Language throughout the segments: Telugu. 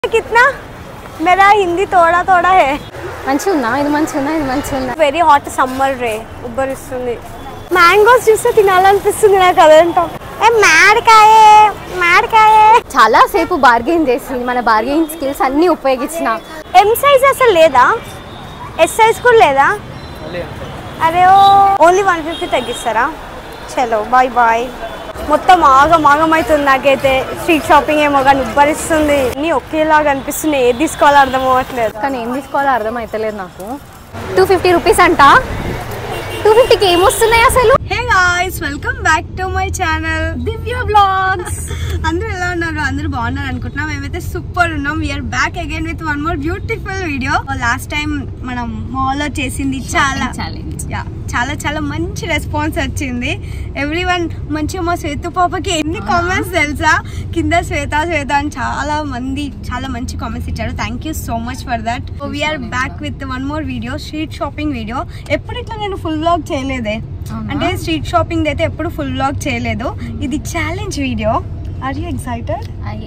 कितना मेरा हिंदी थोड़ा थोड़ा है మంచిగా ఉందా ఇది మంచిగా ఉందా ఇది మంచిగా ఉందా వెరీ హాట్ సమ్మర్ రే ఉబ్బరిస్తుంది మ్యాంగోస్ చూస్తే తినాలనిపిస్తుంది నాకు అదేంటో ఏ మామిడికాయ మామిడికాయ చాలా సేపు బార్గెయిన్ చేసి మన బార్గెయిన్ స్కిల్స్ అన్ని ఉపయోగించిన ఎం సైజ్ అసలు లేదా ఎస్ సైజ్ కూడా లేదా అరే ఓన్లీ వన్ ఫిఫ్టీ తగ్గిస్తారా చలో బాయ్ బాయ్ మొత్తం ఆగం ఆగం అవుతుంది నాకైతే స్ట్రీట్ షాపింగ్ ఏమో కానీ ఉబ్బరిస్తుంది అన్నీ ఒకేలాగా అనిపిస్తున్నాయి ఏది తీసుకోవాలో అర్థం అవ్వట్లేదు కానీ ఏం తీసుకోవాలో అర్థం అవుతలేదు నాకు టూ ఫిఫ్టీ రూపీస్ అంట టూ ఫిఫ్టీకి ఏమొస్తున్నాయి అసలు hey guys welcome back to my channel Divya vlogs అందరూ ఎలా ఉన్నారు అందరూ బాగున్నారు అనుకుంటున్నాం మేమైతే సూపర్ ఉన్నాం we're back again with one more beautiful video last time మనం మాల్ లో చేసింది చాలా ఛాలెంజ్ యా చాలా చాలా మంచి రెస్పాన్స్ వచ్చింది ఎవ్రీ వన్ మంచిగా మా శ్వేత పాపకి ఎన్ని కామెంట్స్ తెలుసా కింద శ్వేత శ్వేత అని చాలా మంది చాలా మంచి కామెంట్స్ ఇచ్చారు thank you so much for that we're back with one more video street shopping video ఎప్పుడు ఇట్లా నేను ఫుల్ వ్లాగ్ చేయలేదే అవునా? అంటే స్ట్రీట్ షాపింగ్ అయితే ఎప్పుడు ఫుల్ వ్లాగ్ చేయలేదు ఇది challenge video are you excited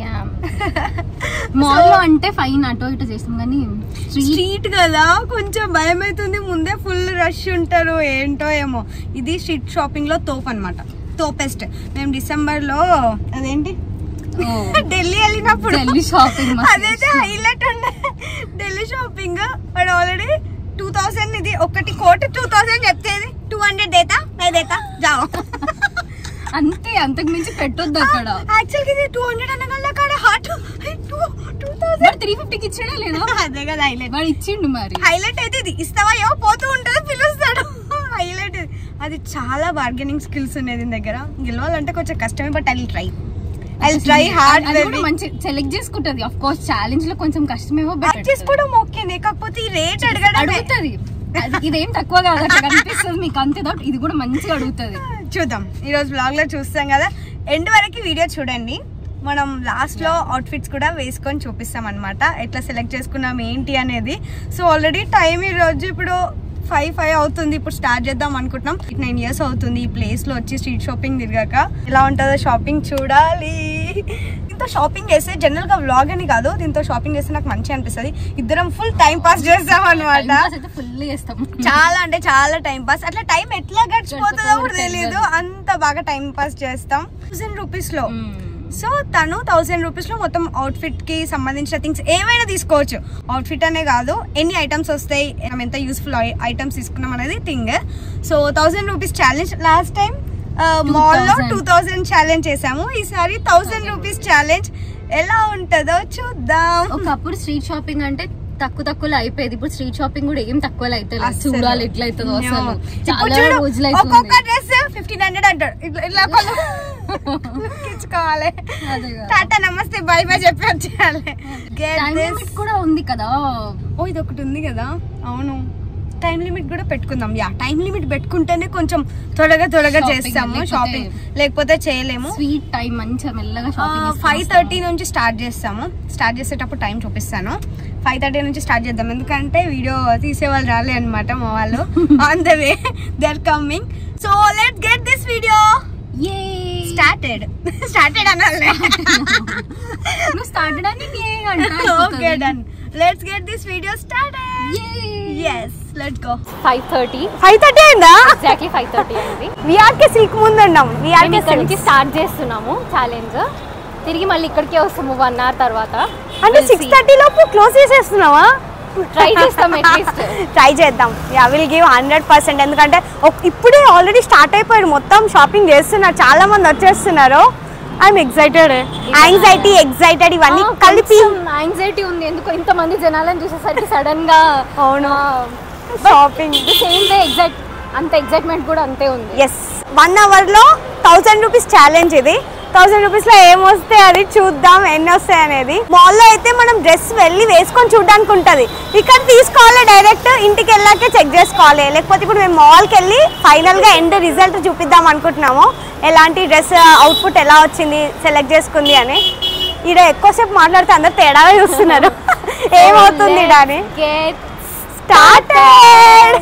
mall లో అంటే ఫైన్ అటో ఇటో చేస్తాం కానీ స్ట్రీట్ స్ట్రీట్ కదా కొంచెం భయం అవుతుంది ముందే ఫుల్ రష్ ఉంటారు ఏంటో ఏమో ఇది స్ట్రీట్ షాపింగ్ లో తోపు అనమాట తోపెస్ట్ మేము డిసెంబర్ లో అదేంటి ఢిల్లీ వెళ్ళినప్పుడు ఢిల్లీ షాపింగ్ అదైతే హైలైట్ ఉండే ఢిల్లీ షాపింగ్ వాడు ఆల్రెడీ టూ థౌసండ్ ఇది ఒకటి కోటి టూ థౌసండ్ చెప్తేది టూ హండ్రెడ్ దేతా మే దేతా జాओ అంతే అంతకు మించి పెట్టొద్దు అక్కడ యాక్చువల్గా ఇది టూ హండ్రెడ్ అనగా అక్కడ హార్ట్ టూ టూ థౌసండ్ మరి త్రీ ఫిఫ్టీకి ఇచ్చాడా లేదా అదే కదా హైలైట్ వాడు ఇచ్చిండు మరి హైలైట్ అయితే ఇది ఇస్తావా ఏమో పోతూ ఉంటుంది పిలుస్తాడు హైలైట్ ఇది. అది చాలా బార్గెనింగ్ స్కిల్స్ ఉన్నాయి దీని దగ్గర గెలవాలంటే కొంచెం కష్టమే but I try I try hard అది కూడా మంచి సెలెక్ట్ చేసుకుంటది ఆఫ్ కోర్స్ ఛాలెంజ్ లో కొంచెం కష్టమేమో but చేసుకోవడం ఓకేనే కాకపోతే ఈ రేట్ అడగడం అడుగుతుంది అది- ఇదేం తక్కువ కాదు అట్లా కనిపిస్తుంది మీకు అంతే దట్ ఇది కూడా మంచిగా అడుగుతుంది చూద్దాం ఈ రోజు బ్లాగ్ లో చూస్తాం కదా ఎండ్ వరకు వీడియో చూడండి మనం లాస్ట్ లో అవుట్ఫిట్స్ కూడా వేసుకొని చూపిస్తాం అనమాట ఎట్లా సెలెక్ట్ చేసుకున్నాం ఏంటి అనేది సో ఆల్రెడీ టైం ఈ రోజు ఇప్పుడు ఫైవ్ ఫైవ్ అవుతుంది ఇప్పుడు స్టార్ట్ చేద్దాం అనుకుంటున్నాం నైన్ ఇయర్స్ అవుతుంది ఈ ప్లేస్ లో వచ్చి స్ట్రీట్ షాపింగ్ తిరిగాక ఎలా ఉంటుందో షాపింగ్ చూడాలి దీంతో షాపింగ్ చేస్తే జనరల్ గా వ్లాగ్ అని కాదు దీంతో షాపింగ్ చేస్తే నాకు మంచి అనిపిస్తుంది ఇద్దరం ఫుల్ టైం పాస్ చేస్తాం అనమాట అయితే ఫుల్ చేస్తాం చాలా అంటే చాలా టైం పాస్ అట్లా టైం ఎట్లా గడిచిపోతుందో కూడా తెలియదు అంత బాగా టైం పాస్ చేస్తాం థౌసండ్ రూపీస్ లో సో తను థౌసండ్ రూపీస్ లో మొత్తం అవుట్ఫిట్ కి సంబంధించిన థింగ్స్ ఏమైనా తీసుకోవచ్చు అవుట్ఫిట్ అనే కాదు ఎన్ని ఐటమ్స్ వస్తాయి మనం ఎంత యూస్ఫుల్ ఐటమ్స్ తీసుకున్నాం అనేది thing so thousand rupees challenge last time mall లో 2000. టూ థౌసండ్ ఛాలెంజ్ చేసాము ఈసారి థౌసండ్ రూపీస్ ఛాలెంజ్ ఎలా ఉంటుందో చూద్దాం ఒకప్పుడు స్ట్రీట్ షాపింగ్ అంటే తక్కువ తక్కువలో అయిపోయేది ఇప్పుడు స్ట్రీట్ షాపింగ్ కూడా ఏం తక్కువలో అయితే లేదు. అస్సలు. చూడాలి ఎట్లా అవుతుందో అసలు No. ఇప్పుడు చాలా చూడు, రోజులు ఒక్కొక్క అవుతుంది డ్రెస్ ఫిఫ్టీన్ హండ్రెడ్ అంటాడు ఇట్లా ఇట్లా ఇచ్చుకోవాలి అదే కదా. టాటా నమస్తే బై బై చెప్పి వచ్చేయాలి Get టైం this. లిమిట్ కూడా ఉంది కదా ఓ ఇది ఒకటి ఉంది కదా అవును టైం లిమిట్ కూడా పెట్టుకుందాం యా టైం లిమిట్ పెట్టుకుంటేనే కొంచెం త్వరగా త్వరగా Shopping, చేస్తాము లేకపోతే- షాపింగ్ లేకపోతే చేయలేము స్వీట్ టైం మంచిగా మెల్లగా షాపింగ్ ఫైవ్ థర్టీ నుంచి స్టార్ట్ చేస్తాము స్టార్ట్ చేసేటప్పుడు టైం చూపిస్తాను ఫైవ్ థర్టీ నుంచి స్టార్ట్ చేద్దాం ఎందుకంటే వీడియో తీసే వాళ్ళు రాలే అనమాట మా వాళ్ళు on the way they are coming so let get this video started started అనాలే నువ్వు స్టార్టెడ్ అని okay done let's get this video started yes let's go five thirty five thirty అయిందా ఎగ్జాక్ట్లీ ఫైవ్ థర్టీ అయింది విఆర్కే సిల్క్ ముందు ఉన్నాం మేము విఆర్కే ఇక్కడ నుంచి స్టార్ట్ చేస్తున్నాము ఛాలెంజ్ తిరిగి మళ్ళీ ఇక్కడికే వస్తాము వన్ అవర్ తర్వాత అంటే సిక్స్ థర్టీ లోపు క్లోజ్ చేసేస్తున్నావా ట్రై చేస్తాం అట్లీస్ట్ ట్రై చేద్దాం yeah will give hundred percent ఎందుకంటే ఒక- ఇప్పుడే ఆల్రెడీ స్టార్ట్ అయిపోయాడు మొత్తం షాపింగ్ చేస్తున్నారు చాలా మంది వచ్చేస్తున్నారు ఐఎమ్ ఎక్సైటెడ్ యాంగ్జైటీ ఎక్సైటెడ్ ఇవన్నీ కలిపి యాంగ్జైటీ ఉంది ఎందుకో ఇంత మంది జనాలను చూసేసరికి సడన్ గా అవును షాపింగ్ సేమ్ డే ఎగ్జైట్ అంత ఎగ్జైట్మెంట్ కూడా అంతే ఉంది ఎస్ వన్ అవర్లో థౌసండ్ రూపీస్ ఛాలెంజ్ ఇది థౌసండ్ రూపీస్లో ఏమొస్తే అది చూద్దాం ఎన్ని వస్తాయి అనేది మాల్లో అయితే మనం డ్రెస్ వెళ్ళి వేసుకొని చూడడానికి ఉంటుంది ఇక్కడ తీసుకోవాలి డైరెక్ట్ ఇంటికి వెళ్ళాకే చెక్ చేసుకోవాలి లేకపోతే ఇప్పుడు మేము మాల్కి వెళ్ళి ఫైనల్గా ఎండ్ రిజల్ట్ చూపిద్దాం అనుకుంటున్నాము ఎలాంటి డ్రెస్ అవుట్పుట్ ఎలా వచ్చింది సెలెక్ట్ చేసుకుంది అని ఈడ ఎక్కువసేపు మాట్లాడితే అందరు తేడాగా చూస్తున్నారు ఏమవుతుంది ఈడ అని Get started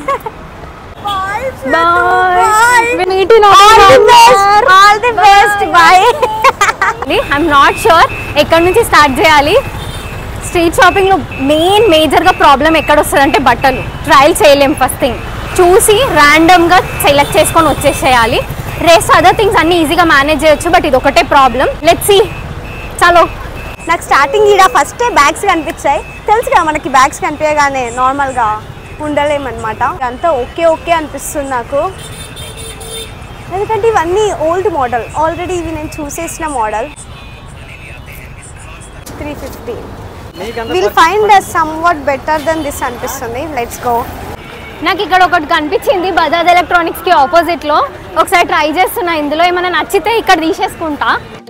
We meet in All the best. All the best. Bye. I'm not sure ఎక్కడి నుంచి స్టార్ట్ చేయాలి స్ట్రీట్ షాపింగ్లో మెయిన్ మేజర్గా ప్రాబ్లం ఎక్కడ వస్తుంది అంటే బట్టలు ట్రయల్ చేయలేం ఫస్ట్ థింగ్ చూసి ర్యాండమ్గా సెలెక్ట్ చేసుకొని వచ్చేసేయాలి రెస్ట్ అదర్ థింగ్స్ అన్ని ఈజీగా మేనేజ్ చేయొచ్చు బట్ ఇది ఒకటే ప్రాబ్లం లెట్ సి చలో నాకు స్టార్టింగ్ ఈడ ఫస్టే బ్యాగ్స్ కనిపించాయి తెలుసు కదా మనకి బ్యాగ్స్ కనిపించగానే నార్మల్గా ఉండలేమన్నమాట అంతా ఓకే ఓకే అనిపిస్తుంది నాకు ఎందుకంటే ఇవన్నీ ఓల్డ్ మోడల్ ఆల్రెడీ ఇవి నేను చూసేసిన model three fifty will find somewhat better then this అనిపిస్తుంది లెట్స్ గో నాకు ఇక్కడ ఒకటి కనిపించింది బజాజ్ ఎలక్ట్రానిక్స్కి ఆపోజిట్లో ఒకసారి ట్రై చేస్తున్నా ఇందులో ఏమైనా నచ్చితే ఇక్కడ తీసేసుకుంటా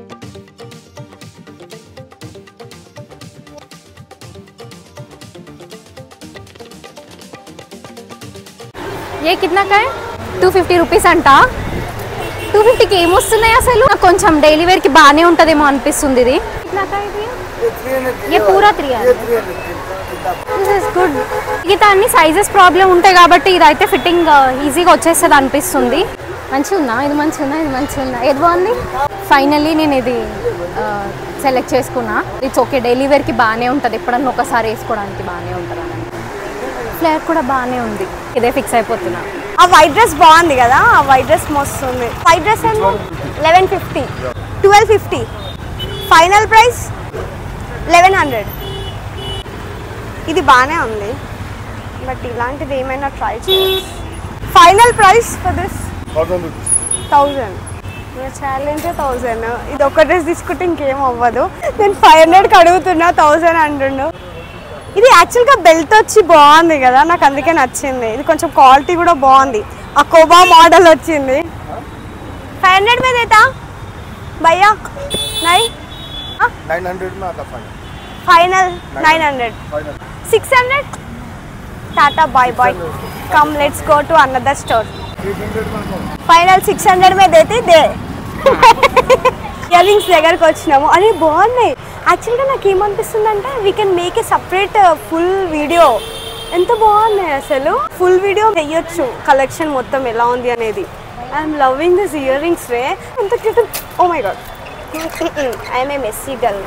ఏ కిतना का है టూ ఫిఫ్టీ రూపీస్ అంట టూ ఫిఫ్టీకి ఏమొస్తున్నాయి అసలు నాకు కొంచెం డైలీ వేర్కి బాగానే ఉంటుందేమో అనిపిస్తుంది ఇది कितना का है ఇది? ये पूरा త్రీ దిస్ ఇస్ గుడ్ మిగతా అన్ని సైజెస్ ప్రాబ్లం ఉంటాయి కాబట్టి ఇదైతే ఫిట్టింగ్ ఈజీగా వచ్చేస్తుంది అనిపిస్తుంది మంచిగా ఉందా ఇది మంచిగా ఉందా ఇది మంచిగా ఉందా ఏది బాగుంది ఫైనల్లీ నేను ఇది సెలెక్ట్ చేసుకున్నా ఇట్స్ ఓకే డైలీ వేర్కి బాగానే ఉంటుంది ఎప్పుడన్నా ఒకసారి వేసుకోవడానికి బాగానే ఉంటుంది అని ఫ్లేర్ కూడా బాగానే ఉంది ఇదే ఫిక్స్ అయిపోతున్నా ఆ వైట్ డ్రెస్ బాగుంది కదా ఆ వైట్ డ్రెస్ మస్తుంది వైట్ డ్రెస్ ఏమో eleven fifty twelve fifty final price eleven hundred ఇది బాగానే ఉంది బట్ ఇలాంటిది ఏమైనా ట్రై చేయాలి final price for this thousand rupees thousand challenge thousand ఇది ఒక డ్రెస్ తీసుకుంటే ఇంకేం అవ్వదు నేను ఫైవ్ హండ్రెడ్కి అడుగుతున్నా థౌజండ్ హండ్రెడ్ ఇది యాక్చువల్గా బెల్ట్ వచ్చి బాగుంది కదా నాకు అందుకే నచ్చింది ఇది కొంచెం క్వాలిటీ కూడా బాగుంది ఆ కోబా మోడల్ వచ్చింది ఫైవ్ హండ్రెడ్ మీద అవుతా భయ్యా నై నైన్ హండ్రెడ్ में आता final final nine hundred final six hundred tata bye bye come let's go to another store eight hundred में आता ఫైనల్ సిక్స్ హండ్రెడ్ మీద అయితే దే ఇయర్ రింగ్స్ దగ్గరకు వచ్చినాము అరే బాగున్నాయి యాక్చువల్గా నాకు ఏమనిపిస్తుంది అంటే we can make a separate full video ఎంత బాగున్నాయి అసలు ఫుల్ వీడియో చెయ్యొచ్చు కలెక్షన్ మొత్తం ఎలా ఉంది అనేది I'm loving this earrings రే ఎంత cute oh my God I'm a messy girl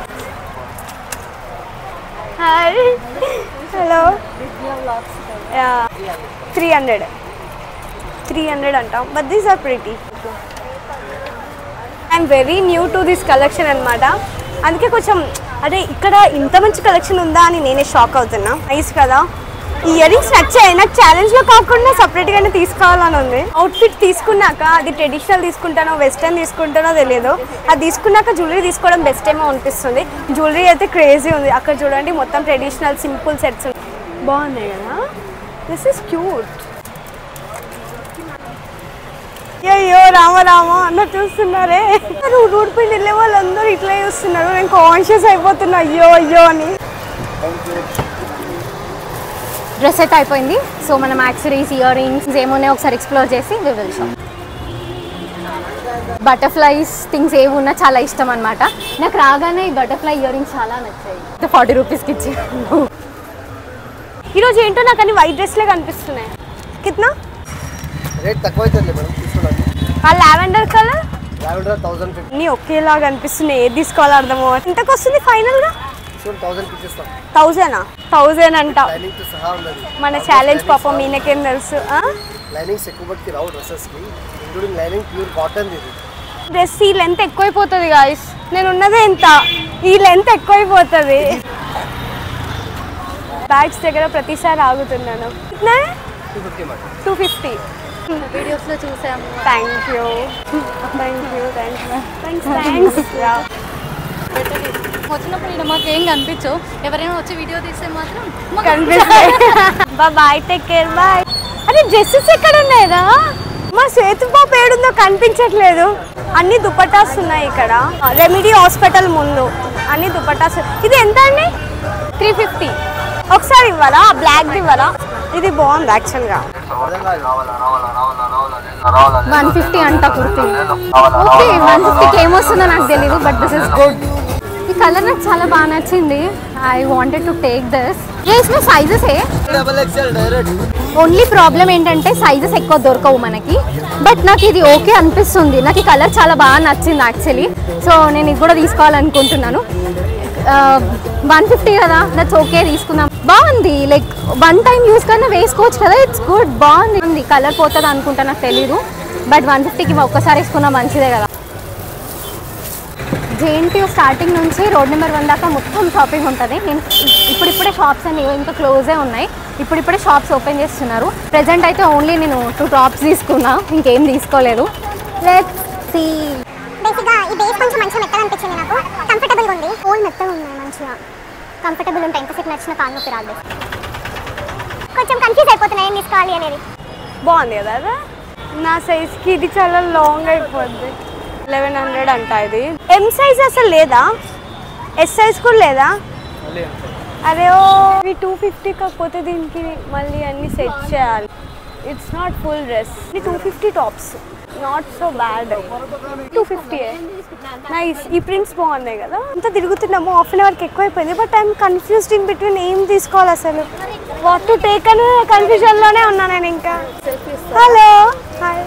hi hello three hundred three hundred అంటాం but these are pretty I'm very new to this collection అనమాట అందుకే కొంచెం అదే ఇక్కడ ఇంత మంచి కలెక్షన్ ఉందా అని నేనే షాక్ అవుతున్నా నైస్ కదా ఈ ఇయర్ రింగ్స్ నచ్చాయి నాకు ఛాలెంజ్లో కాకుండా సపరేట్గానే తీసుకోవాలని ఉంది అవుట్ఫిట్ తీసుకున్నాక అది ట్రెడిషనల్ తీసుకుంటానో వెస్టర్న్ తీసుకుంటానో తెలియదు అది తీసుకున్నాక జ్యువెలరీ తీసుకోవడం బెస్ట్ ఏమో అనిపిస్తుంది జ్యువెలరీ అయితే క్రేజీ ఉంది అక్కడ చూడండి మొత్తం ట్రెడిషనల్ సింపుల్ సెట్స్ బాగున్నాయి కదా దిస్ ఇస్ క్యూట్ అయ్యో రామ రామ అన్న చూస్తున్నారే రూడ్ పిండి వెళ్ళే వాళ్ళందరూ ఇట్లా చూస్తున్నారు నేను కాన్షియస్ అయిపోతున్నా అయ్యో అయ్యో అని డ్రెస్ అయితే అయిపోయింది సో మనం యాక్సరీస్ ఇయర్ రింగ్స్ ఏమున్నాయో ఒకసారి ఎక్స్ప్లోర్ చేసి we will shop butterflies things ఏవి ఉన్నా చాలా ఇష్టం అనమాట నాకు రాగానే ఈ బటర్ఫ్లై ఇయర్ రింగ్స్ చాలా నచ్చాయి ఫార్టీ రూపీస్కి ఇచ్చి ఈరోజు ఏంటో నాకు అన్ని వైట్ డ్రెస్లే కనిపిస్తున్నాయి కిత్నా రేట్ తక్కువ అవుతుంది మేడం తీసుకోండి ఆ lavender colour lavender thousand fifty అన్నీ ఒకేలాగా అనిపిస్తున్నాయి ఏది తీసుకోవాలో అర్థమో ఎంతకు వస్తుంది ఫైనల్గా చూడండి థౌసండ్ ఇచ్చేస్తాం థౌజండా థౌజండ్ అంట లైనింగ్తో సహా ఉన్నది మన ఛాలెంజ్ పాపం ఈయనకేం తెలుసు ఆ? లైనింగ్స్ ఎక్కువ బట్టి రావు డ్రెస్సెస్కి ఇంక్లూడింగ్ లైనింగ్ ప్యూర్ కాటన్ ఇది డ్రెస్ ఈ లెంత్ ఎక్కువైపోతుంది గాయస్ నేను ఉన్నదే ఎంత ఈ లెంత్ ఎక్కువైపోతుంది బ్యాగ్స్ దగ్గర ప్రతిసారి ఆగుతున్నాను టూ ఫిఫ్టీ మాట టూ ఫిఫ్టీ వీడియోస్లో చూసాము thank you thank you thank you thanks thanks వచ్చినప్పుడు ఇక్కడ మాకు ఏం కనిపించవు ఎవరైనా వచ్చి వీడియో తీస్తే మాత్రం కనిపిస్తాయి బాయ్ టేక్ కేర్ బాయ్ అరే డ్రెస్సెస్ ఎక్కడ ఉన్నాయిరా మా సేతు పాప ఏడుందో కనిపించట్లేదు అన్ని దుపటాస్ ఉన్నాయి ఇక్కడ రెమిడీ హాస్పిటల్ ముందు అన్ని దుపటాస్ ఇది ఎంత అండి త్రీ ఫిఫ్టీ ఒకసారి ఇవ్వరా బ్లాక్ ఇవ్వరా ఇది బాగుంది యాక్చువల్గా వన్ ఫిఫ్టీ అంట కుర్తీ ఓకే వన్ ఫిఫ్టీకి ఏమొస్తుందో నాకు తెలియదు బట్ దిస్ ఇస్ గుడ్ ఈ కలర్ నాకు చాలా బాగా నచ్చింది I wanted to take this వేసిన సైజెస్ ఏ double XL direct only problem ఏంటంటే సైజెస్ ఎక్కువ దొరకవు మనకి బట్ నాకు ఇది ఓకే అనిపిస్తుంది నాకు ఈ కలర్ చాలా బాగా నచ్చింది యాక్చువల్లీ సో నేను ఇది కూడా తీసుకోవాలనుకుంటున్నాను వన్ ఫిఫ్టీ కదా దట్స్ ఓకే తీసుకుందాం బాగుంది లైక్ వన్ టైం యూస్ కన్నా వేసుకోవచ్చు కదా ఇట్స్ గుడ్ బాగుంది ఉంది కలర్ పోతుంది అనుకుంటా నాకు తెలీదు బట్ వన్ ఫిఫ్టీకి ఒక్కసారి వేసుకున్నా మంచిదే కదా జేఎన్టీయూ స్టార్టింగ్ నుంచి రోడ్ నెంబర్ వన్ దాకా మొత్తం షాపింగ్ ఉంటుంది నేను ఇప్పుడిప్పుడే షాప్స్ అన్ని ఇంకా క్లోజే ఉన్నాయి ఇప్పుడిప్పుడే షాప్స్ ఓపెన్ చేస్తున్నారు ప్రజెంట్ అయితే ఓన్లీ నేను టూ టాప్స్ తీసుకున్నా ఇంకేం తీసుకోలేదు లెట్స్ సీ బేసిక్గా ఈ బేస్ కొంచెం మంచిగా మెత్తగా అనిపించింది నాకు కంఫర్టబుల్గా ఉంది హోల్ మెత్తగా ఉన్నాయి మంచిగా కంఫర్టబుల్ ఉంటాయి ఎంతసేపు నచ్చిన కాలు నొప్పి రాదు కొంచెం కన్ఫ్యూజ్ అయిపోతున్నాయి ఏం తీసుకోవాలి అనేది బాగుంది కదా అది? నా సైజ్కి ఇది చాలా లాంగ్ అయిపోద్ది లెవెన్ హండ్రెడ్ అంట ఇది ఎం సైజ్ అసలు లేదా ఎస్ సైజ్ కూడా లేదా అరే ఓ ఈ టూ ఫిఫ్టీ కాకపోతే దీనికి మళ్ళీ అన్ని సెట్ చేయాలి ఇట్స్ నాట్ ఫుల్ డ్రెస్ ఇది two fifty tops not so bad two fifty nice ఈ ప్రింట్స్ బాగున్నాయి కదా అంతా తిరుగుతున్నాము హాఫ్ అన్ అవర్కి ఎక్కువైపోయింది but I'm confused in between ఏం తీసుకోవాలి అసలు వాట్ టు టేక్ అని కన్ఫ్యూజన్లోనే ఉన్నా నేను ఇంకా hello hi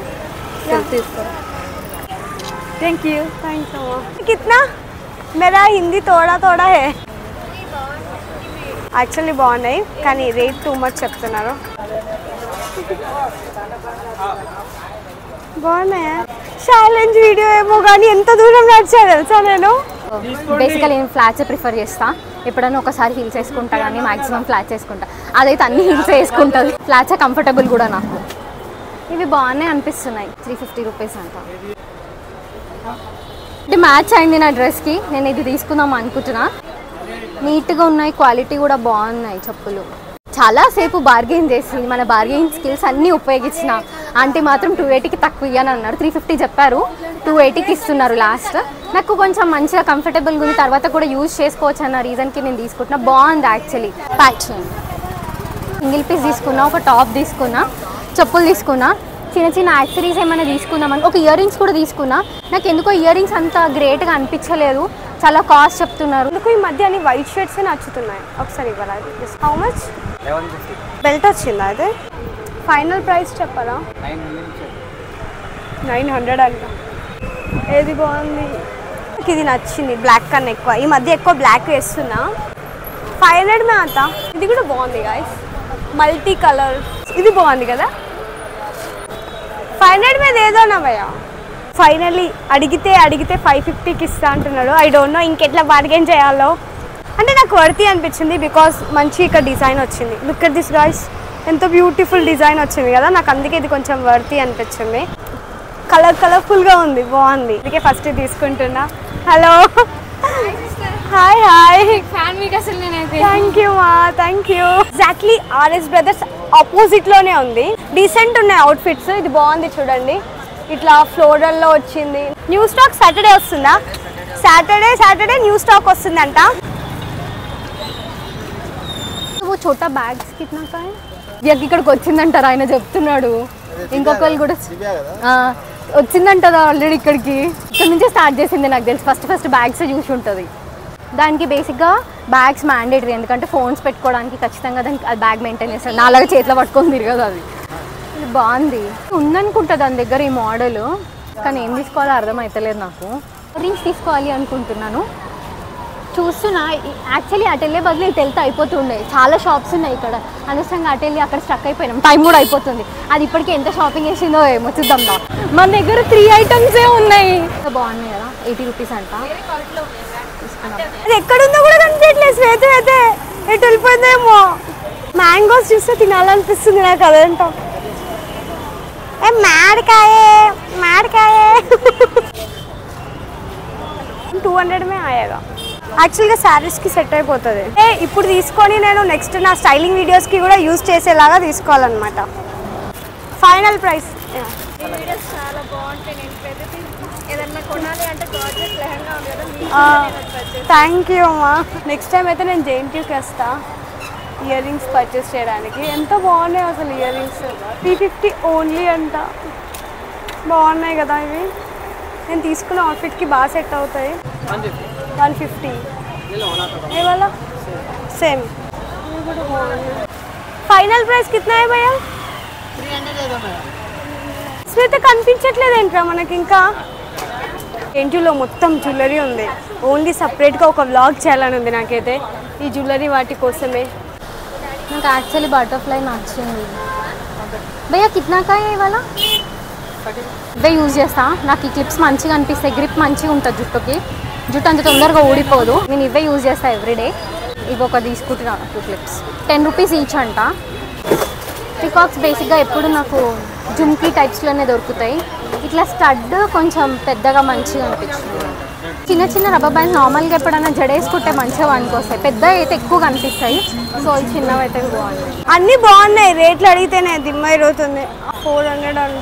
thank you thanks अम्मा कितना मेरा हिंदी थोड़ा थोड़ा है యాక్చువల్లీ బాగున్నాయి కానీ రేట్ టూ మచ్ చెప్తున్నారు బాగున్నాయా ఛాలెంజ్ వీడియో ఏమో కానీ ఎంత దూరం నడిచా తెలుసా నేను బేసికల్ నేను ఫ్లాట్స్ ప్రిఫర్ చేస్తా ఎప్పుడైనా ఒకసారి హీల్స్ వేసుకుంటా కానీ మాక్సిమం ఫ్లాట్స్ వేసుకుంటా అదైతే అన్ని హీల్స్ వేసుకుంటుంది ఫ్లాట్సే కంఫర్టబుల్ కూడా నాకు ఇవి బాగానే అనిపిస్తున్నాయి త్రీ ఫిఫ్టీ రూపీస్ అంట ఇది మ్యాచ్ అయింది నా డ్రెస్కి నేను ఇది తీసుకుందాం అనుకుంటున్నా నీట్గా ఉన్నాయి క్వాలిటీ కూడా బాగున్నాయి చెప్పులు చాలా సేపు బార్గెయిన్ చేసింది మన బార్గెయిన్ స్కిల్స్ అన్నీ ఉపయోగించిన ఆంటీ మాత్రం టూ ఎయిటీకి తక్కువ ఇయ్యని అన్నారు త్రీ ఫిఫ్టీ చెప్పారు టూ ఎయిటీకి ఇస్తున్నారు లాస్ట్ నాకు కొంచెం మంచిగా కంఫర్టబుల్గా ఉంది తర్వాత కూడా యూజ్ చేసుకోవచ్చు అన్న రీజన్కి నేను తీసుకుంటున్నా బాగుంది యాక్చువల్లీ ప్యాక్ చేయండి సింగిల్ పీస్ తీసుకున్నా ఒక టాప్ తీసుకున్నా చెప్పులు తీసుకున్నా చిన్న చిన్న యాక్సరీస్ ఏమైనా తీసుకుందామని ఒక ఇయర్ రింగ్స్ కూడా తీసుకున్నా నాకు ఎందుకో ఇయర్ రింగ్స్ అంత గ్రేట్గా అనిపించలేదు చాలా కాస్ట్ చెప్తున్నారు ఎందుకు ఈ మధ్య అన్ని వైట్ షర్ట్స్ నచ్చుతున్నాయి ఒకసారి ఇవ్వరా హౌ మచ్ బెల్ట్ వచ్చిందా అదే ఫైనల్ ప్రైస్ చెప్పరా నైన్ హండ్రెడ్ అంట ఏది బాగుంది నాకు ఇది నచ్చింది బ్లాక్ కన్నా ఎక్కువ ఈ మధ్య ఎక్కువ బ్లాక్ వేస్తున్నా ఫైవ్ హండ్రెడ్ మే అంత ఇది కూడా బాగుంది గాయస్ మల్టీ కలర్ ఇది బాగుంది కదా ఫైవ్ హండ్రెడ్ మీద ఏదో భయ్య ఫైనల్లీ అడిగితే అడిగితే ఫైవ్ ఫిఫ్టీకి ఇస్తా అంటున్నాడు ఐ డోంట్ నో ఇంకెట్లా బార్గెన్ చేయాలో అంటే నాకు వర్తి అనిపించింది బికాస్ మంచి ఇక్కడ డిజైన్ వచ్చింది లుక్ అట్ దిస్ గాయస్ ఎంతో బ్యూటిఫుల్ డిజైన్ వచ్చింది కదా నాకు అందుకే ఇది కొంచెం వర్తి అనిపించింది కలర్ కలర్ఫుల్గా ఉంది బాగుంది అందుకే ఫస్ట్ తీసుకుంటున్నా హలో హాయ్ హాయ్ ఫ్యాన్ మీకు అసలు నేనైతే థ్యాంక్ యూ మా thank you exactly RS Brothers opposite లోనే ఉంది డీసెంట్ ఉన్నాయి అవుట్ఫిట్స్ ఇది బాగుంది చూడండి ఇట్లా ఫ్లోరల్ లో వచ్చింది న్యూ స్టాక్ సాటర్డే వస్తుందా సాటర్డే సాటర్డే న్యూ స్టాక్ వస్తుందంట वो छोटा बैग्स कितना का है వ్యక్తి ఇక్కడికి వచ్చిందంటారు ఆయన చెప్తున్నాడు ఇంకొకరు కూడా దివ్యా కదా ఆ, వచ్చిందంటదా ఆల్రెడీ ఇక్కడికి ఇక్కడ నుంచే స్టార్ట్ చేసింది నాకు తెలిసి ఫస్ట్ ఫస్ట్ బ్యాగ్స్ చూసి ఉంటుంది దానికి బేసిక్గా బ్యాగ్స్ మ్యాండేటరీ ఎందుకంటే ఫోన్స్ పెట్టుకోవడానికి ఖచ్చితంగా దానికి అది బ్యాగ్ మెయింటైన్ చేస్తారు నాలాగా చేతిలో పట్టుకొని తిరగదు అది ఇది బాగుంది ఉందనుకుంటా దాని దగ్గర ఈ మోడల్ కానీ ఏం తీసుకోవాలో అర్థమవుతలేదు నాకు రింగ్స్ తీసుకోవాలి అనుకుంటున్నాను చూస్తున్నా యాక్చువల్లీ అటు వెళ్ళే బదులు ఇటు వెళ్తే అయిపోతుండే చాలా షాప్స్ ఉన్నాయి ఇక్కడ అనవసరంగా అటు వెళ్ళి అక్కడ స్ట్రక్ అయిపోయినాం టైం కూడా అయిపోతుంది అది ఇప్పటికి ఎంత షాపింగ్ చేసిందో ఏమో చూద్దాం దా. మన దగ్గర త్రీ ఐటమ్సే ఉన్నాయి బాగున్నాయి కదా ఎయిటీ రూపీస్ అంట తీసుకున్నాం అది ఎక్కడుందో కూడా కనిపించట్లేదు శ్వేత అయితే ఎటు వెళ్ళిపోయిందేమో మ్యాంగోస్ చూస్తే తినాలనిపిస్తుంది నాకు అదేంటో ఏ మాడికాయే మాడికాయే టూ హండ్రెడ్ మే ఆయేగా యాక్చువల్గా శారీస్కి సెట్ అయిపోతుంది ఏ ఇప్పుడు తీసుకొని నేను నెక్స్ట్ నా స్టైలింగ్ వీడియోస్కి కూడా యూజ్ చేసేలాగా తీసుకోవాలన్నమాట ఫైనల్ ప్రైస్ థ్యాంక్ యూ అమ్మా నెక్స్ట్ టైం అయితే నేను జేఎన్టీయూకి వస్తా ఇయర్ రింగ్స్ పర్చేస్ చేయడానికి ఎంత బాగున్నాయి అసలు earrings three fifty only అంట బాగున్నాయి కదా ఇవి నేను తీసుకున్న అవుట్ఫిట్కి బాగా సెట్ అవుతాయి వన్ ఫిఫ్టీ ఇవాళ సేమ్ ఫైనల్ ప్రైస్ కిतना है भैया శ్వేత కనిపించట్లేదు ఏంట్రా మనకి ఇంకా ఎన్టీలో మొత్తం జ్యువెలరీ ఉంది ఓన్లీ సపరేట్గా ఒక వ్లాగ్ చేయాలని ఉంది నాకైతే ఈ జ్యువెలరీ వాటి కోసమే నాకు యాక్చువల్లీ బటర్ఫ్లై నచ్చింది భయ్యా కిత్నా కాయ ఇవాళ ఇవే యూజ్ చేస్తా నాకు ఈ క్లిప్స్ మంచిగా అనిపిస్తాయి గ్రిప్ మంచిగా ఉంటుంది జుట్టుకి జుట్టు అంత తొందరగా ఊడిపోదు నేను ఇవే యూజ్ చేస్తా ఎవ్రీడే ఇవి ఒక తీసుకుంటున్నా two clips ten rupees each అంట పికాక్స్ బేసిక్గా ఎప్పుడు నాకు జుమ్కీ టైప్స్లోనే దొరుకుతాయి ఇట్లా స్టడ్ కొంచెం పెద్దగా మంచిగా అనిపించింది చిన్న చిన్న రబ్బర్ బ్యాండ్స్ నార్మల్గా ఎప్పుడైనా జడేసుకుంటే మంచిగా వనుకొస్తాయి పెద్ద అయితే ఎక్కువ కనిపిస్తాయి సో ఈ చిన్నవి అయితే బాగున్నాయి అన్నీ బాగున్నాయి రేట్లు అడిగితేనే దిమ్మ ఇరుగుతుంది ఫోర్ హండ్రెడ్ అంట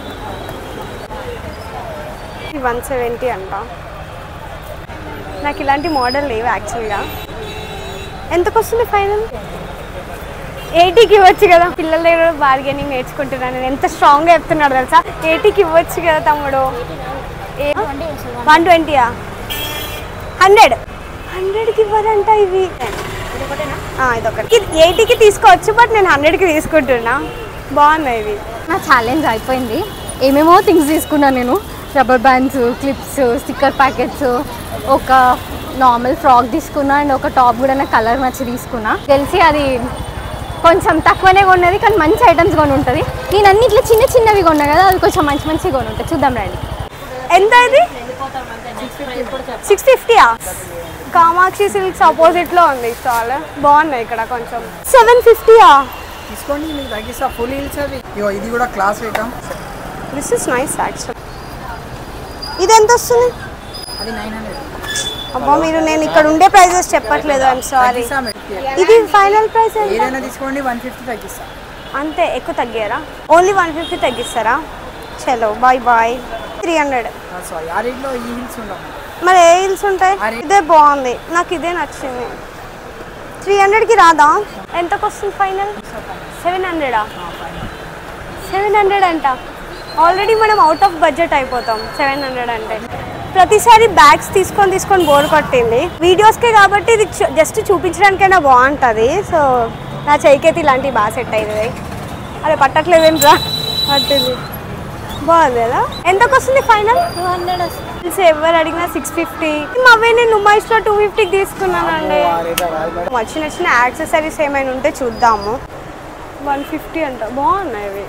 వన్ సెవెంటీ అంట నాకు ఇలాంటి మోడల్ లేవు యాక్చువల్గా ఎంతకు వస్తుంది ఫైనల్ ఎయిటీకి ఇవ్వచ్చు కదా పిల్లల దగ్గర బార్గెనింగ్ నేర్చుకుంటున్నాను నేను ఎంత స్ట్రాంగ్గా చెప్తున్నాడు తెలుసా ఎయిటీకి ఇవ్వచ్చు కదా తమ్ముడు వన్ ట్వంటీయా హండ్రెడ్ హండ్రెడ్కి ఇవ్వరంట ఇవి ఆ, ఇదొకటి ఇది ఎయిటీకి తీసుకోవచ్చు బట్ నేను హండ్రెడ్కి తీసుకుంటున్నా బాగున్నాయి ఇవి నా ఛాలెంజ్ అయిపోయింది ఏమేమో థింగ్స్ తీసుకున్నాను నేను rubber bands clips sticker packets ఒక నార్మల్ ఫ్రాక్ తీసుకున్నా అండ్ ఒక టాప్ కూడా నాకు కలర్ నచ్చి తీసుకున్నా తెలిసి అది కొంచెం తక్కువనే కొన్నది కానీ మంచి ఐటమ్స్ కొని ఉంటుంది నేను అన్ని ఇట్లా చిన్న చిన్నవి కొన్నా కదా అది కొంచెం మంచి మంచిగా కొని ఉంటాయి చూద్దాం రండి ఎంత ఇది సిక్స్ ఫిఫ్టీయా కామాక్షి సిల్క్స్ ఆపోజిట్ లో ఉంది చాలా బాగున్నాయి ఇక్కడ కొంచెం సెవెన్ ఫిఫ్టీయా తీసుకోండి మీకు తగ్గిస్తా ఫుల్ హీల్స్ అవి ఇగో ఇది కూడా class item this is nice actual ఇది ఎంత వస్తుంది అది నైన్ హండ్రెడ్ అబ్బా మీరు నేను ఇక్కడ ఉండే ప్రైజెస్ చెప్పట్లేదు ఐఎమ్ సారీ తగ్గిస్తా మేడం. ఇది ఫైనల్ ప్రైస్ ఏదైనా తీసుకోండి వన్ ఫిఫ్టీ తగ్గిస్తా అంతే ఎక్కువ తగ్గారా ఓన్లీ వన్ ఫిఫ్టీ తగ్గిస్తారా చలో bye bye three hundred sorry ఆ రేట్లో ఈ హీల్స్ ఉండవు మరి ఏ హిల్స్ ఉంటాయి అరే. ఇదే బాగుంది నాకు ఇదే నచ్చింది త్రీ హండ్రెడ్కి రాదా ఎంతకు వస్తుంది ఫైనల్ సెవెన్ హండ్రెడా సెవెన్ హండ్రెడ్ అంట ఆల్రెడీ మనం అవుట్ ఆఫ్ బడ్జెట్ అయిపోతాం సెవెన్ హండ్రెడ్ అంటే ప్రతిసారి బ్యాగ్స్ తీసుకొని తీసుకొని బోర్ కొట్టింది వీడియోస్కే కాబట్టి ఇది జస్ట్ చూపించడానికైనా బాగుంటుంది సో నా చేయికైతే ఇలాంటివి బాగా సెట్ అవుతుంది అదే పట్టట్లేదేంట్రా పట్టింది బాగుంది కదా ఎంతకు వస్తుంది ఫైనల్ టూ హండ్రెడ్ వస్తుంది ఎవరు అడిగినా సిక్స్ ఫిఫ్టీ అవే నేను నుమాయిస్లో టూ ఫిఫ్టీకి తీసుకున్నానండి ఆ రేట్ రాదు మేడం చిన్న చిన్న యాక్సెసరీస్ ఏమైనా ఉంటే చూద్దాము వన్ ఫిఫ్టీ అంట బాగున్నాయి ఇవి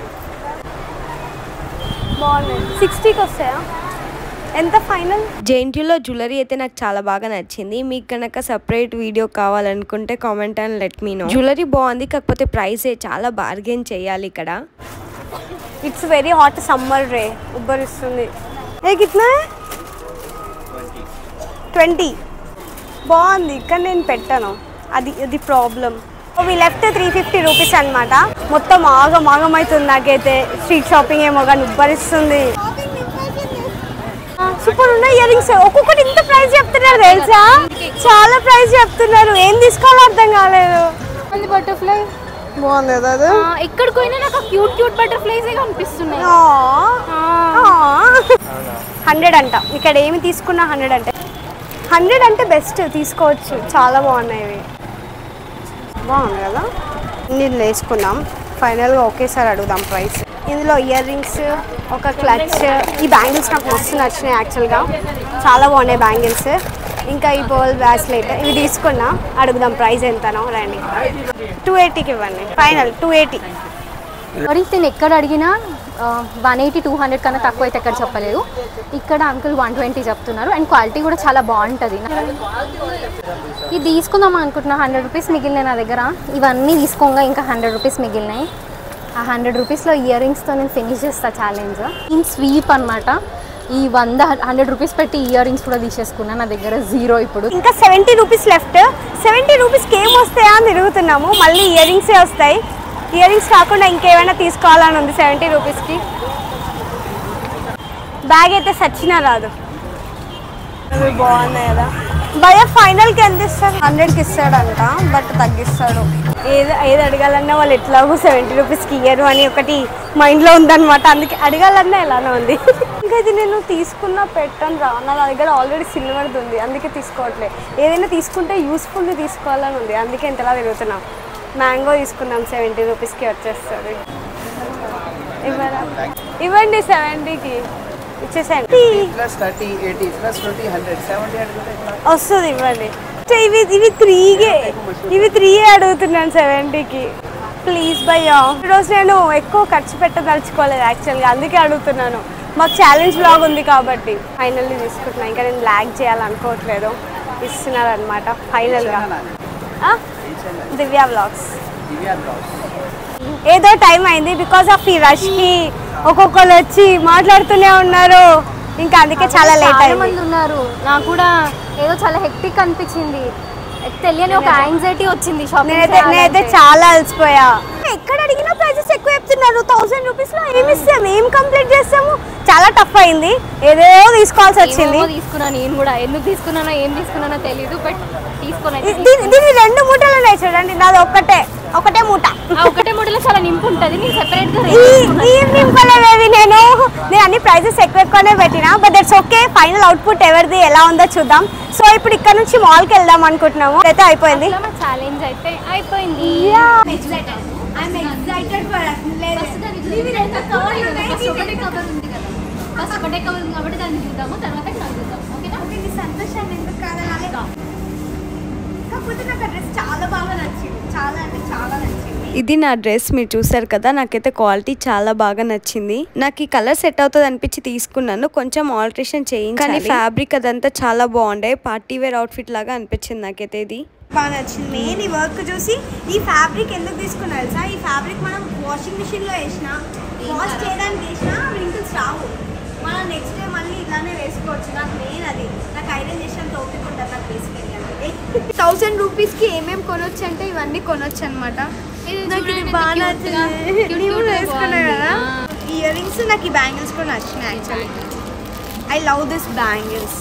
బాగున్నాయి సిక్స్టీకి వస్తాయా ఎంత ఫైనల్ జేఎన్టీయూలో జ్యువెలరీ అయితే నాకు చాలా బాగా నచ్చింది మీకు కనుక సపరేట్ వీడియో కావాలనుకుంటే comment and let me know jewellery బాగుంది కాకపోతే ప్రైసే చాలా బార్గెన్ చేయాలి ఇక్కడ ఇట్స్ వెరీ హాట్ సమ్మర్ రే ఉబ్బరిస్తుంది ఏ కిట్నా ట్వంటీ బాగుంది కానీ నేను పెట్టాను అది అది problem we left three fifty rupees అనమాట మొత్తం ఆగం ఆగం అవుతుంది నాకైతే స్ట్రీట్ షాపింగ్ ఏమో కానీ ఉబ్బరిస్తుంది సూపర్ ఉన్నాయి ఇయర్ రింగ్స్ ఒక్కొక్కటి ఇంత ప్రైస్ చెప్తున్నారు తెలుసా చాలా ప్రైస్ చెప్తున్నారు ఏం తీసుకోవాలో అర్థం కాలేదు బటర్ఫ్లై బాగుంది కదా అది ఎక్కడికి పోయినా నాకు క్యూట్ క్యూట్ బటర్ఫ్లైస్ కనిపిస్తున్నాయి హండ్రెడ్ అంట ఇక్కడ ఏమి తీసుకున్నా హండ్రెడ్ అంటే హండ్రెడ్ అంటే బెస్ట్ తీసుకోవచ్చు చాలా బాగున్నాయి ఇవి బాగుంది కదా నేను వేసుకున్నాం ఫైనల్గా ఒకేసారి అడుగుదాం ప్రైస్ ఇందులో ఇయర్ రింగ్స్ ఒక క్లచ్ ఈ బ్యాంగిల్స్ నాకు మస్తు నచ్చినాయి యాక్చువల్గా చాలా బాగున్నాయి బ్యాంగిల్స్ ఇంకా ఈ బోల్ బ్రాస్లెట్ ఇవి తీసుకున్నా అడుగుదాం ప్రైస్ ఎంతనో రండి టూ ఎయిటీకి ఇవ్వండి ఫైనల్ టూ ఎయిటీ మరి నేను ఎక్కడ అడిగినా వన్ ఎయిటీ టూ హండ్రెడ్ కన్నా తక్కువ అయితే ఎక్కడ చెప్పలేదు ఇక్కడ అంకుల్ వన్ ట్వంటీ చెప్తున్నారు అండ్ క్వాలిటీ కూడా చాలా బాగుంటుంది ఇది తీసుకుందాం అనుకుంటున్నా హండ్రెడ్ రూపీస్ మిగిలినాయి నా దగ్గర ఇవన్నీ తీసుకోగా ఇంకా హండ్రెడ్ రూపీస్ మిగిలినాయి ఆ హండ్రెడ్ రూపీస్లో ఇయర్ రింగ్స్తో నేను ఫినిష్ చేస్తా ఛాలెంజ్ ఇన్ స్వీప్ అనమాట ఈ వంద హండ్రెడ్ రూపీస్ పెట్టి ఇయర్ రింగ్స్ కూడా తీసేసుకున్నా నా దగ్గర జీరో ఇప్పుడు ఇంకా సెవెంటీ రూపీస్ లెఫ్ట్ సెవెంటీ రూపీస్కి ఏం వస్తాయా అని తిరుగుతున్నాము మళ్ళీ ఇయర్ రింగ్సే వస్తాయి ఇయర్ రింగ్స్ కాకుండా ఇంకేమైనా తీసుకోవాలని ఉంది సెవెంటీ రూపీస్కి బ్యాగ్ అయితే సచ్చినా రాదు అవి బాగున్నాయి కదా భయ ఫైనల్కి ఎంత ఇస్తాడు హండ్రెడ్కి ఇస్తాడంట బట్ తగ్గిస్తాడు ఏది ఏది అడగాలన్నా వాళ్ళు ఎట్లాగో సెవెంటీ రూపీస్కి ఇయ్యరు అని ఒకటి మైండ్లో ఉందన్నమాట అందుకే అడగాలన్నా ఎలానే ఉంది ఇంకా ఇది నేను తీసుకున్న పెట్టను రా నా దగ్గర ఆల్రెడీ సిల్వర్ది ఉంది అందుకే తీసుకోవట్లేదు ఏదైనా తీసుకుంటే యూస్ఫుల్ది తీసుకోవాలని ఉంది అందుకే ఇంతలా తిరుగుతున్నాం మ్యాంగో తీసుకున్నాం సెవెంటీ రూపీస్కి వచ్చేస్తుంది ఇవ్వరా ఇవ్వండి సెవెంటీకి ఇచ్చేసేయండి plus thirty eighty plus twenty hundred seventy hundred వస్తుంది ఇవ్వండి ఇవి ఇవి త్రీగే ఇవి త్రీ అడుగుతున్నాను సెవెంటీకి ప్లీజ్ భయ్యా ఈరోజు నేను ఎక్కువ ఖర్చు పెట్టదలుచుకోలేదు యాక్చువల్గా అందుకే అడుగుతున్నాను మాకు ఛాలెంజ్ బ్లాగ్ ఉంది కాబట్టి ఫైనల్లీ తీసుకుంటున్నా ఇంకా నేను ల్యాగ్ చేయాలనుకోవట్లేదు ఇస్తున్నారు అనమాట ఫైనల్గా దివ్య బ్లాగ్స్ ఏదో టైం అయింది బికాస్ ఆఫ్ ఈ రష్కి ఒక్కొక్కరు వచ్చి మాట్లాడుతూనే ఉన్నారు ఇంకా అందుకే చాలా లేట్ చాలా అయింది మంది ఉన్నారు నాకు కూడా ఏదో చాలా హెక్టిక్ అనిపించింది తెలియని ఒక యాంగ్జైటీ వచ్చింది షాపింగ్ నేనైతే నేనైతే చాలా అలసిపోయా ఎక్కడ అడిగినా ప్రైజెస్ ఎక్కువ చెప్తున్నారు థౌసండ్ రూపీస్ లో ఏమి ఇస్తాము ఏం కంప్లీట్ చేస్తాము చాలా టఫ్ అయింది ఏదో తీసుకోవాల్సి వచ్చింది తీసుకున్నాను నేను కూడా ఎందుకు తీసుకున్నానో ఏం తీసుకున్నానో తెలియదు బట్ తీసుకున్నా ఇ- దీని దీని రెండు మూటలు ఉన్నాయి చూడండి నాది ఒక్కటే ఒకటే మూట ఆ ఒకటే మూడలో చాలా నింపు ఉంటుంది నేను సెపరేట్ గా ఈ ఈ నింపలేవేవి నేను నేను అన్ని ప్రైజెస్ ఎక్కువ ఎక్కువనే పెట్టినా but that's okay final output ఎవరిది ఎలా ఉందో చూద్దాం సో ఇప్పుడు ఇక్కడ నుంచి మాల్కి వెళ్దాం అనుకుంటున్నాము అయితే అయిపోయింది ఛాలెంజ్ అయితే అయిపోయింది ఫస్ట్ ఒకటే కవర్ ఉంది కదా ఫస్ట్ ఒకటే కవర్ ఉంది కాబట్టి దాన్ని చూద్దాము తర్వాత నాకు చూద్దాం ఓకేనా సంతోషాన్ని ఎందుకు కాదనాలి కాకపోతే నాకు డ్రెస్ చాలా బాగా నచ్చింది చాలా అంటే చాలా నచ్చింది ఇది నా డ్రెస్ మీరు చూసారు కదా నాకైతే క్వాలిటీ చాలా బాగా నచ్చింది నాకు ఈ కలర్ సెట్ అవుతుంది అనిపించి తీసుకున్నాను కొంచెం ఆల్టరేషన్ చేయించాలి కానీ ఫ్యాబ్రిక్ అదంతా చాలా బాగుండే పార్టీ వేర్ అవుట్ఫిట్ లాగా అనిపించింది నాకైతే ఇది బాగా నచ్చింది మెయిన్ ఈ వర్క్ చూసి ఈ ఫ్యాబ్రిక్ ఎందుకు తీసుకున్నారు సార్ ఈ ఫ్యాబ్రిక్ మనం వాషింగ్ మిషన్లో వేసిన వాష్ చేయడానికి వేసినా రింకిల్స్ రావు మనం నెక్స్ట్ డే మళ్ళీ ఇలానే వేసుకోవచ్చు నాకు మెయిన్ అది నాకు ఐరన్ చేసినంత ఓపిక ఉంటుంది నాకు బేసికలీ థౌసండ్ రూపీస్కి ఏమేమి కొనొచ్చు అంటే ఇవన్నీ కొనొచ్చు అనమాట నాకు ఇది బాగా నచ్చింది నీవు వేసుకున్నావు కదా ఇయర్ రింగ్స్ నాకు ఈ బ్యాంగిల్స్ కూడా నచ్చినాయి actually I love this bangles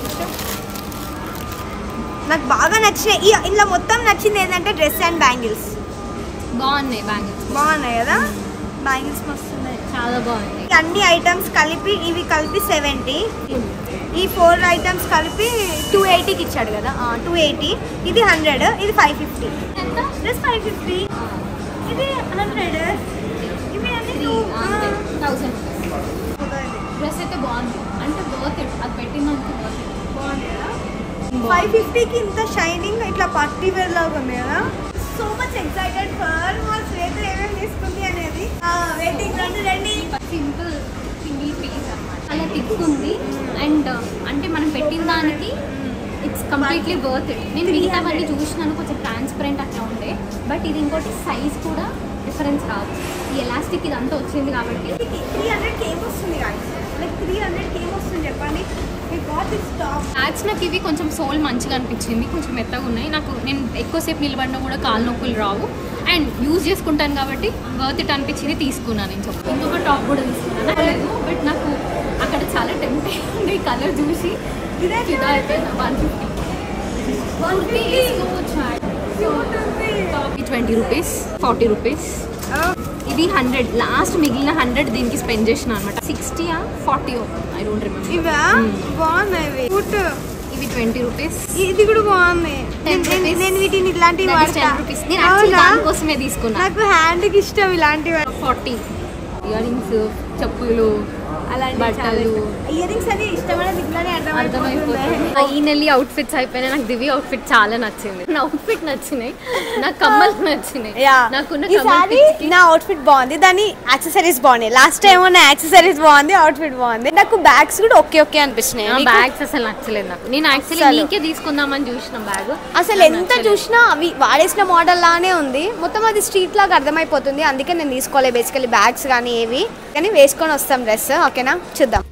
నాకు బాగా నచ్చినాయి ఈ ఇందులో మొత్తం నచ్చింది ఏంటంటే డ్రెస్ అండ్ బ్యాంగిల్స్ బాగున్నాయి బ్యాంగిల్స్ బాగున్నాయి కదా బ్యాంగిల్స్ మస్తున్నాయి చాలా బాగుంది ఈ అన్ని ఐటమ్స్ కలిపి ఇవి కలిపి సెవెంటీ ఈ ఫోర్ ఐటమ్స్ కలిపి టూ ఎయిటీకి ఇచ్చాడు కదా టూ ఎయిటీ ఇది హండ్రెడ్ ఇది ఫైవ్ ఫిఫ్టీ ఎంత డ్రెస్ ఫైవ్ ఫిఫ్టీ ఇది హండ్రెడ్ ఇవి అన్ని త్రీ two- థౌసండ్ ఆ. డ్రెస్ అయితే బాగుంది అంటే వర్త్ ఇట్ అది పెట్టినందుకు వర్త్ ఇట్ బాగుంది కదా ఫైవ్ ఫిఫ్టీకి ఇంత షైనింగ్ ఇట్లా పట్టి వేర్ లాగా ఉంది కదా సో మచ్ ఎక్సైటెడ్ ఫర్ మా శ్వేత ఏమేమి తీసుకుంది అనేది వెయిటింగ్ రండి రండి సింపుల్ సింగిల్ పీస్ అన్నమాట అలా తిక్కుంది అండ్ అంటే మనం పెట్టిన దానికి ఇట్స్ కంప్లీట్లీ వర్త్ ఇట్ నేను మిగతావన్నీ చూసినాను కొంచెం ట్రాన్స్పరెంట్ అట్లా ఉండే బట్ ఇది ఇంకోటి సైజ్ కూడా డిఫరెన్స్ రాదు ఈ ఎలాస్టిక్ ఇదంతా వచ్చింది కాబట్టి త్రీ హండ్రెడ్కి ఏం వస్తుంది కానీ లైక్ త్రీ హండ్రెడ్కి ఏం వస్తుంది చెప్పండి మీ గాట్ ఇస్ టాప్ యాక్స్ నాకు ఇవి కొంచెం సోల్ మంచిగా అనిపించింది కొంచెం మెత్తగా ఉన్నాయి నాకు నేను ఎక్కువసేపు నిలబడినా కూడా కాలు నొప్పులు రావు అండ్ యూజ్ చేసుకుంటాను కాబట్టి వర్త్ ఇట్ అనిపించింది తీసుకున్నాను నేను చెప్పు ఇంకొక టాప్ కూడా తీసుకున్నాను లేదు బట్ నాకు అక్కడ చాలా టెంప్ట్ ఉంది కలర్ చూసి ఇదే ఫిదా అయిపోయింది one fifty one fifty twenty rupees forty rupees ఇది హండ్రెడ్ లాస్ట్ మిగిలిన హండ్రెడ్ దీనికి స్పెండ్ చేసిన అనమాట సిక్స్టీయా ఫార్టీ ఐ డోంట్ రిమెంబర్ ఇవా బాగున్నాయి ఇవి ఫుట్ ఇవి ట్వంటీ రూపీస్ ఇది కూడా బాగుంది Ten నేను- rupees. నేను వీటిని ఇలాంటివి టెన్ వాడతా రూపీస్ నేను యాక్చువల్లీ అవునా? దానికోసమే తీసుకున్నా నాకు హ్యాండ్కి ఇష్టం ఇలాంటివి ఫార్టీ ఇయర్ రింగ్స్ చెప్పులు అలాంటి బట్టలు ఇయర్ రింగ్స్ అని ఇష్టమైన ఇట్లానే అర్థమైపోతుంది అర్థమైపోతుంది ఈ నెల్లి అవుట్ఫిట్స్ అయిపోయినాయి నాకు దివి అవుట్ఫిట్ చాలా నచ్చింది నా అవుట్ఫిట్ నచ్చినాయి నాకు కమ్మలు నచ్చినాయి నాకున్న కమ్మలు ఈసారి పిచ్చికి నా అవుట్ఫిట్ బాగుంది దాని యాక్సెసరీస్ బాగున్నాయి లాస్ట్ టైం నా యాక్సెసరీస్ బాగుంది అవుట్ఫిట్ బాగుంది నాకు బ్యాగ్స్ కూడా ఓకే ఓకే అనిపించినాయి మీకు? బ్యాగ్స్ అసలు నచ్చలేదు నాకు నేను యాక్చువల్లీ అస్సలు. నీకే తీసుకుందామని చూసిన బ్యాగ్ అసలు ఎంత చూసినా అవి వాడేసిన మోడల్ లానే ఉంది మొత్తం అది స్ట్రీట్ లాగా అర్థమైపోతుంది అందుకే నేను తీసుకోలేదు బేసికలీ బ్యాగ్స్ కానీ ఏవి కానీ వేసుకొని వస్తాం డ్రెస్ ఓకేనా చూద్దాం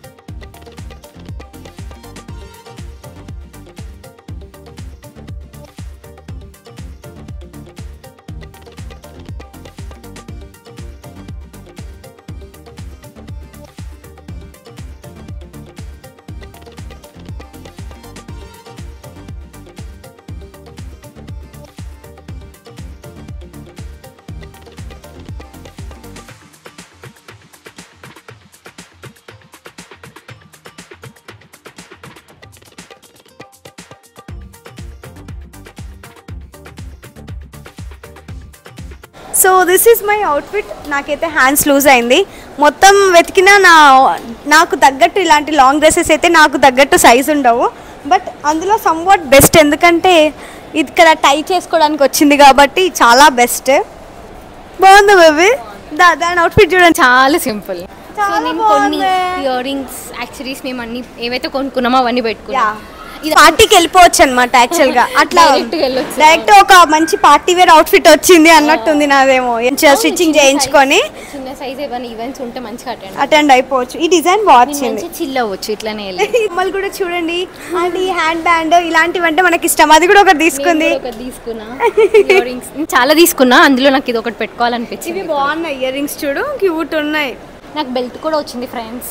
so this is my outfit నాకైతే హ్యాండ్స్ లూజ్ అయింది మొత్తం వెతికినా నా నాకు తగ్గట్టు ఇలాంటి లాంగ్ డ్రెస్సెస్ అయితే నాకు తగ్గట్టు సైజ్ ఉండవు బట్ అందులో సమ్వాట్ బెస్ట్ ఎందుకంటే ఇది ఇక్కడ టై చేసుకోవడానికి వచ్చింది కాబట్టి చాలా బెస్ట్ బాగుంది బేబీ దా దాని అవుట్ఫిట్ చూడండి చాలా సింపుల్ సో చాలా నేను కొన్ని బాగుంది. ఇయర్ రింగ్స్ యాక్సరీస్ మేము అన్ని ఏవైతే కొనుక్కున్నామో అవన్నీ పెట్టుకున్నాం ఇది పార్టీకి వెళ్ళిపోవచ్చు అనమాట యాక్చువల్ గా అట్లా Direct గా వెళ్ళొచ్చు. డైరెక్ట్ ఒక మంచి పార్టీ వేర్ అవుట్ఫిట్ వచ్చింది అన్నట్టుంది నాదేమో స్టిచ్చింగ్ చేయించుకొని చిన్న సైజ్ ఏమైనా ఈవెంట్స్ ఉంటే మంచిగా అటెండ్ అటెండ్ అయిపోవచ్చు ఈ డిజైన్ బాగుంది మంచిగా చిల్ అవ్వచ్చు ఇట్లానే వెళ్ళి బొమ్మలు కూడా చూడండి అండ్ ఈ హ్యాండ్ బ్యాండ్ ఇలాంటివి అంటే మనకి ఇష్టం అది కూడా ఒకటి తీసుకుంది నేను కూడా ఒకటి తీసుకున్నా ఇయర్ రింగ్స్ చాలా తీసుకున్నా అందులో నాకు ఇది ఒకటి పెట్టుకోవాలనిపించింది ఇవి బాగున్నాయి ఇయర్ రింగ్స్ చూడు క్యూట్ ఉన్నాయి నాకు బెల్ట్ కూడా వచ్చింది friends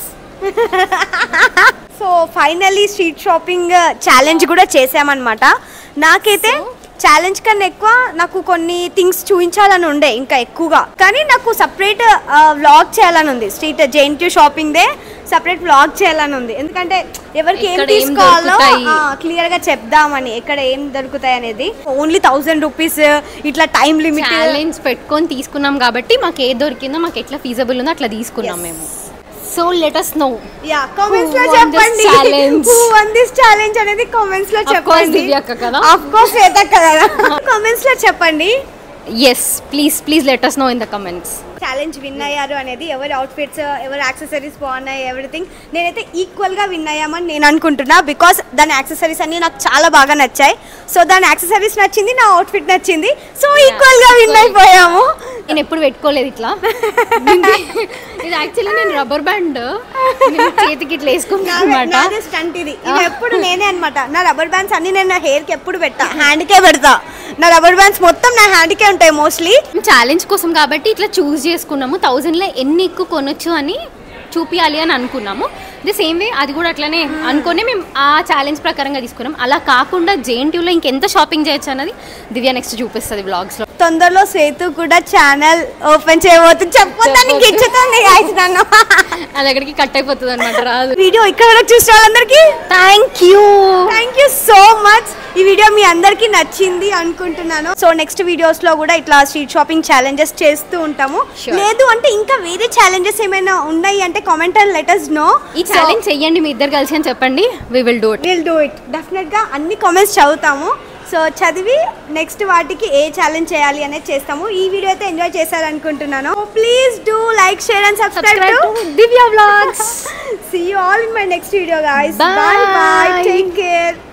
so finally street shopping challenge కూడా చేసామన్నమాట నాకైతే ఛాలెంజ్ కన్నా ఎక్కువ నాకు కొన్ని థింగ్స్ చూపించాలని ఉండే ఇంకా ఎక్కువగా కానీ నాకు సపరేట్ వ్లాగ్ చేయాలని ఉంది స్ట్రీట్ జెయింట్ షాపింగ్ దే సపరేట్ వ్లాగ్ చేయాలని ఉంది ఎందుకంటే ఎవరికి ఏం ఎక్కడ ఏం తీసుకోవాలో దొరుకుతాయి? క్లియర్ గా చెప్దామని ఎక్కడ ఏం దొరుకుతాయి అనేది ఓన్లీ థౌసండ్ రూపీస్ ఇట్లా టైం లిమిట్ ఛాలెంజ్ పెట్టుకొని తీసుకున్నాం కాబట్టి మాకు ఏది దొరికిందో మాకు ఎట్లా ఫీజబుల్ ఉందో అట్లా తీసుకున్నాం మేము so let us know ya comments లో Who won this చెప్పండి challenge? Who won this challenge అనేది కామెంట్స్ లో course చెప్పండి దివ్య అక్క కదా? ఆఫ్ కోర్స్ శ్వేత కదా కామెంట్స్ లో చెప్పండి yes please please let us know in the comments challenge win అయ్యారు అనేది ఎవరి అవుట్ఫిట్స్ ఎవరి యాక్సెసరీస్ బాగున్నాయి ఎవ్రీథింగ్ నేనైతే ఈక్వల్ గా విన్ అయ్యామని నేను అనుకుంటున్నా బికాస్ దాని యాక్సెసరీస్ అన్ని నాకు చాలా బాగా నచ్చాయి సో దాని యాక్సెసరీస్ నచ్చింది నా అవుట్ఫిట్ నచ్చింది సో ఈక్వల్ గా విన్ అయిపోయాము నేను ఎప్పుడు పెట్టుకోలేదు ఇట్లా ఇది యాక్చువల్లీ నేను రబ్బర్ బ్యాండ్ చేతికి ఇట్లా వేసుకున్నాను అనమాట నాదే స్టంట్ ఇది ఇది ఎప్పుడు నేనే అన్నమాట నా రబ్బర్ బ్యాండ్స్ అన్ని నేను నా హెయిర్ కి ఎప్పుడు పెట్టా హ్యాండ్ కే పెడతా నా రబ్బర్ బ్యాండ్స్ మొత్తం నా హ్యాండ్ కే ఉంటాయి మోస్ట్లీ ఛాలెంజ్ కోసం కాబట్టి ఇట్లా చూస్ చేసుకున్నాము థౌజండ్లో ఎన్ని ఎక్కువ కొనొచ్చు అని చూపించాలి అని అనుకున్నాము ది సేమ్ వే అది కూడా అట్లనే అనుకొని మేము ఆ ఛాలెంజ్ ప్రకారంగా తీసుకున్నాం అలా కాకుండా జేఎన్టీయూలో ఇంకెంత షాపింగ్ చేయొచ్చు అన్నది దివ్య నెక్స్ట్ చూపిస్తుంది బ్లాగ్స్లో తొందరలో సేతు కూడా ఛానల్ ఓపెన్ చేయబోతుంది చెప్పొద్దని గిచ్చుతుంది guys నన్ను అది అక్కడికి కట్ అయిపోతుంది అనమాట రాదు వీడియో ఇక్కడ వరకు చూసిన వాళ్ళందరికీ thank you thank you so much ఈ వీడియో మీ అందరికీ నచ్చింది అనుకుంటున్నాను సో నెక్స్ట్ వీడియోస్ లో కూడా ఇట్లా స్ట్రీట్ షాపింగ్ ఛాలెంజెస్ చేస్తూ ఉంటాము Sure. లేదు అంటే ఇంకా వేరే ఛాలెంజెస్ ఏమైనా ఉన్నాయి అంటే కామెంట్ అండ్ లెటర్స్ నో ఈ ఛాలెంజ్ చెయ్యండి మీ ఇద్దరు కలిసి అని చెప్పండి we will do it will do it definite గా అన్ని కామెంట్స్ చదువుతాము సో చదివి నెక్స్ట్ వాటికి ఏ ఛాలెంజ్ చేయాలి అనేది చేస్తాము ఈ వీడియో అయితే ఎంజాయ్ చేశారనుకుంటున్నాను please do like share and subscribe Subscribe to to Divya Vlogs. See you all in my next video, guys. Bye. Bye bye. Take care.